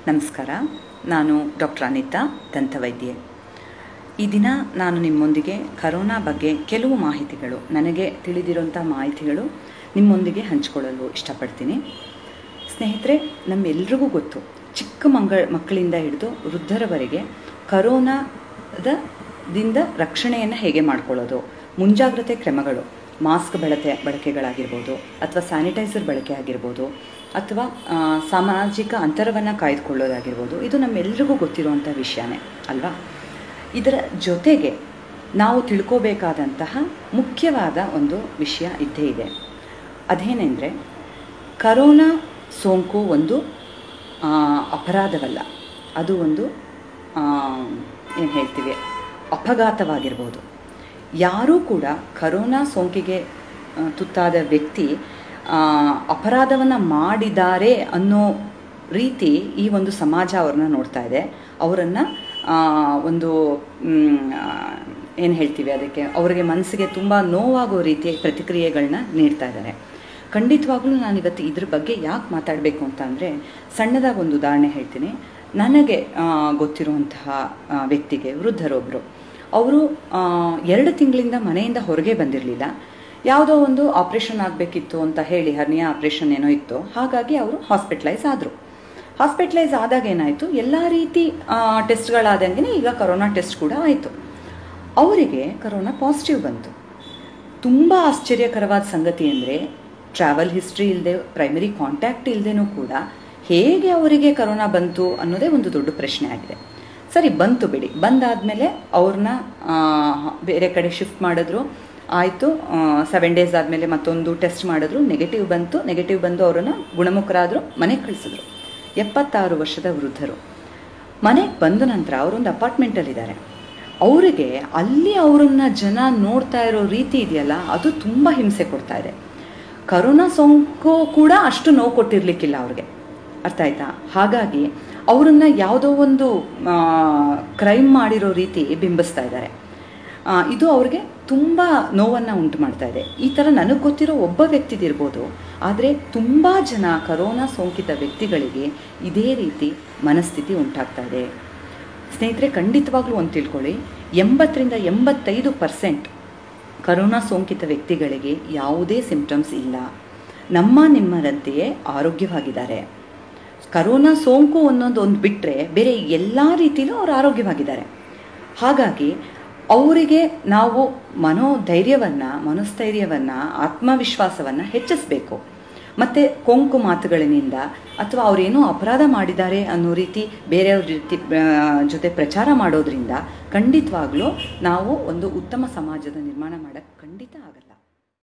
ನಮಸ್ಕಾರ ನಾನು ಡಾಕ್ಟರ್ ಅನಿತಾ ದಂತವೈದ್ಯೆ ಈ ದಿನ ನಾನು ನಿಮ್ಮೊಂದಿಗೆ ಕರೋನಾ ಬಗ್ಗೆ ಕೆಲವು ಮಾಹಿತಿಗಳು ನನಗೆ ತಿಳಿದಿರುವಂಥ ಮಾಹಿತಿಗಳು ನಿಮ್ಮೊಂದಿಗೆ ಹಂಚಿಕೊಳ್ಳಲು ಇಷ್ಟಪಡ್ತೀನಿ ಸ್ನೇಹಿತರೆ ನಮ್ಮೆಲ್ರಿಗೂ ಗೊತ್ತು ಚಿಕ್ಕ ಮಂಗ ಮಕ್ಕಳಿಂದ ಹಿಡಿದು ವೃದ್ಧರವರೆಗೆ ಕರೋನಾದ ದಿಂದ ರಕ್ಷಣೆಯನ್ನು ಹೇಗೆ ಮಾಡ್ಕೊಳ್ಳೋದು ಮುಂಜಾಗ್ರತೆ ಕ್ರಮಗಳು ಮಾಸ್ಕ್ ಬಳಕೆ ಬಳಕೆಗಳಾಗಿರ್ಬೋದು ಅಥವಾ ಸ್ಯಾನಿಟೈಸರ್ ಬಳಕೆ ಆಗಿರ್ಬೋದು ಅಥವಾ ಆ, ಸಾಮಾಜಿಕ ಅಂತರವನ್ನು ಕಾಯ್ದುಕೊಳ್ಳೋದಾಗಿರ್ಬೋದು ಇದು ನಮ್ಮೆಲ್ರಿಗೂ ಗೊತ್ತಿರುವಂಥ ವಿಷಯನೇ ಅಲ್ವಾ ಇದರ ಜೊತೆಗೆ ನಾವು ತಿಳ್ಕೋಬೇಕಾದಂತಹ ಮುಖ್ಯವಾದ ಒಂದು ವಿಷಯ ಇದ್ದೇ ಇದೆ ಅದೇನೆಂದರೆ ಕರೋನಾ ಸೋಂಕು ಒಂದು ಆ, ಅಪರಾಧವಲ್ಲ ಅದು ಒಂದು ಏನು ಹೇಳ್ತೀವಿ ಅಪಘಾತವಾಗಿರ್ಬೋದು ಯಾರೂ ಕೂಡ ಕರೋನಾ ಸೋಂಕಿಗೆ ಆ, ತುತ್ತಾದ ವ್ಯಕ್ತಿ ಅಪರಾಧವನ್ನು ಮಾಡಿದ್ದಾರೆ ಅನ್ನೋ ರೀತಿ ಈ ಒಂದು ಸಮಾಜ ಅವ್ರನ್ನ ನೋಡ್ತಾ ಇದೆ ಅವರನ್ನು ಒಂದು ಏನು ಹೇಳ್ತೀವಿ ಅದಕ್ಕೆ ಅವರಿಗೆ ಮನಸ್ಸಿಗೆ ತುಂಬ ನೋವಾಗೋ ರೀತಿಯ ಪ್ರತಿಕ್ರಿಯೆಗಳನ್ನ ನೀಡ್ತಾ ಇದ್ದಾರೆ ಖಂಡಿತವಾಗ್ಲೂ ನಾನು ಇವತ್ತು ಇದ್ರ ಬಗ್ಗೆ ಯಾಕೆ ಮಾತಾಡಬೇಕು ಅಂತ ಅಂದರೆ ಸಣ್ಣದಾಗಿ ಒಂದು ಉದಾಹರಣೆ ಹೇಳ್ತೀನಿ ನನಗೆ ಆ, ಗೊತ್ತಿರುವಂತಹ ಆ, ವ್ಯಕ್ತಿಗೆ ವೃದ್ಧರೊಬ್ಬರು ಅವರು ಎರಡು ತಿಂಗಳಿಂದ ಮನೆಯಿಂದ ಹೊರಗೆ ಬಂದಿರಲಿಲ್ಲ ಯಾವುದೋ ಒಂದು ಆಪ್ರೇಷನ್ ಆಗಬೇಕಿತ್ತು ಅಂತ ಹೇಳಿ ಹರ್ನಿಯಾ ಆಪ್ರೇಷನ್ ಏನೋ ಇತ್ತು ಹಾಗಾಗಿ ಅವರು ಹಾಸ್ಪಿಟ್ಲೈಸ್ ಆದರು ಹಾಸ್ಪಿಟ್ಲೈಸ್ ಆದಾಗ ಏನಾಯಿತು ಎಲ್ಲ ರೀತಿ ಟೆಸ್ಟ್ಗಳಾದಂಗೆ ಈಗ ಕರೋನಾ ಟೆಸ್ಟ್ ಕೂಡ ಆಯಿತು ಅವರಿಗೆ ಕರೋನಾ ಪಾಸಿಟಿವ್ ಬಂತು ತುಂಬ ಆಶ್ಚರ್ಯಕರವಾದ ಸಂಗತಿ ಅಂದರೆ ಟ್ರಾವೆಲ್ ಹಿಸ್ಟ್ರಿ ಇಲ್ಲದೆ ಪ್ರೈಮರಿ ಕಾಂಟ್ಯಾಕ್ಟ್ ಇಲ್ಲದೇನೂ ಕೂಡ ಹೇಗೆ ಅವರಿಗೆ ಕರೋನಾ ಬಂತು ಅನ್ನೋದೇ ಒಂದು ದೊಡ್ಡ ಪ್ರಶ್ನೆ ಆಗಿದೆ ಸರಿ ಬಂತು ಬಿಡಿ ಬಂದಾದಮೇಲೆ ಅವ್ರನ್ನ ಆ, ಬೇರೆ ಕಡೆ ಶಿಫ್ಟ್ ಮಾಡಿದ್ರು ಆಯಿತು ಸೆವೆನ್ ಡೇಸ್ ಆದಮೇಲೆ ಮತ್ತೊಂದು ಟೆಸ್ಟ್ ಮಾಡಿದ್ರು ನೆಗೆಟಿವ್ ಬಂತು ನೆಗೆಟಿವ್ ಬಂದು ಅವರನ್ನು ಗುಣಮುಖರಾದರು ಮನೆಗೆ ಕಳಿಸಿದ್ರು ಎಪ್ಪತ್ತಾರು ವರ್ಷದ ವೃದ್ಧರು ಮನೆಗೆ ಬಂದ ನಂತರ ಅವರೊಂದು ಅಪಾರ್ಟ್ಮೆಂಟಲ್ಲಿದ್ದಾರೆ ಅವರಿಗೆ ಅಲ್ಲಿ ಅವರನ್ನ ಜನ ನೋಡ್ತಾ ಇರೋ ರೀತಿ ಇದೆಯಲ್ಲ ಅದು ತುಂಬ ಹಿಂಸೆ ಕೊಡ್ತಾ ಇದೆ ಕರೋನಾ ಸೋಂಕು ಕೂಡ ಅಷ್ಟು ನೋವು ಕೊಟ್ಟಿರ್ಲಿಕ್ಕಿಲ್ಲ ಅವ್ರಿಗೆ ಅರ್ಥ ಆಯ್ತಾ ಹಾಗಾಗಿ ಅವರನ್ನ ಯಾವುದೋ ಒಂದು ಕ್ರೈಮ್ ಮಾಡಿರೋ ರೀತಿ ಬಿಂಬಿಸ್ತಾ ಇದ್ದಾರೆ ಆ, ಇದು ಅವ್ರಿಗೆ ತುಂಬ ನೋವನ್ನು ಉಂಟು ಮಾಡ್ತಾ ಇದೆ ಈ ಥರ ನನಗೆ ಗೊತ್ತಿರೋ ಒಬ್ಬ ವ್ಯಕ್ತಿದಿರ್ಬೋದು ಆದರೆ ತುಂಬ ಜನ ಕರೋನಾ ಸೋಂಕಿತ ವ್ಯಕ್ತಿಗಳಿಗೆ ಇದೇ ರೀತಿ ಮನಸ್ಥಿತಿ ಉಂಟಾಗ್ತಾ ಇದೆ ಸ್ನೇಹಿತರೆ ಖಂಡಿತವಾಗ್ಲೂ ಒಂದು ತಿಳ್ಕೊಳ್ಳಿ ಎಂಬತ್ತರಿಂದ ಎಂಬತ್ತೈದು ಪರ್ಸೆಂಟ್ ಕರೋನಾ ಸೋಂಕಿತ ವ್ಯಕ್ತಿಗಳಿಗೆ ಯಾವುದೇ ಸಿಂಪ್ಟಮ್ಸ್ ಇಲ್ಲ ನಮ್ಮ ನಿಮ್ಮರಂತೆಯೇ ಆರೋಗ್ಯವಾಗಿದ್ದಾರೆ ಕರೋನಾ ಸೋಂಕು ಅನ್ನೋದು ಒಂದು ಬಿಟ್ಟರೆ ಬೇರೆ ಎಲ್ಲ ರೀತಿಯಲ್ಲೂ ಅವರು ಆರೋಗ್ಯವಾಗಿದ್ದಾರೆ ಹಾಗಾಗಿ ಅವರಿಗೆ ನಾವು ಮನೋಧೈರ್ಯವನ್ನು ಮನೋಸ್ಥೈರ್ಯವನ್ನು ಆತ್ಮವಿಶ್ವಾಸವನ್ನು ಹೆಚ್ಚಿಸಬೇಕು ಮತ್ತು ಕೊಂಕು ಮಾತುಗಳಿಂದ ಅಥವಾ ಅವರೇನೋ ಅಪರಾಧ ಮಾಡಿದ್ದಾರೆ ಅನ್ನೋ ರೀತಿ ಬೇರೆಯವ್ರ ರೀತಿ ಆ, ಜೊತೆ ಪ್ರಚಾರ ಮಾಡೋದ್ರಿಂದ ಖಂಡಿತವಾಗ್ಲೂ ನಾವು ಒಂದು ಉತ್ತಮ ಸಮಾಜದ ನಿರ್ಮಾಣ ಮಾಡೋಕ್ಕೆ ಖಂಡಿತ ಆಗಲ್ಲ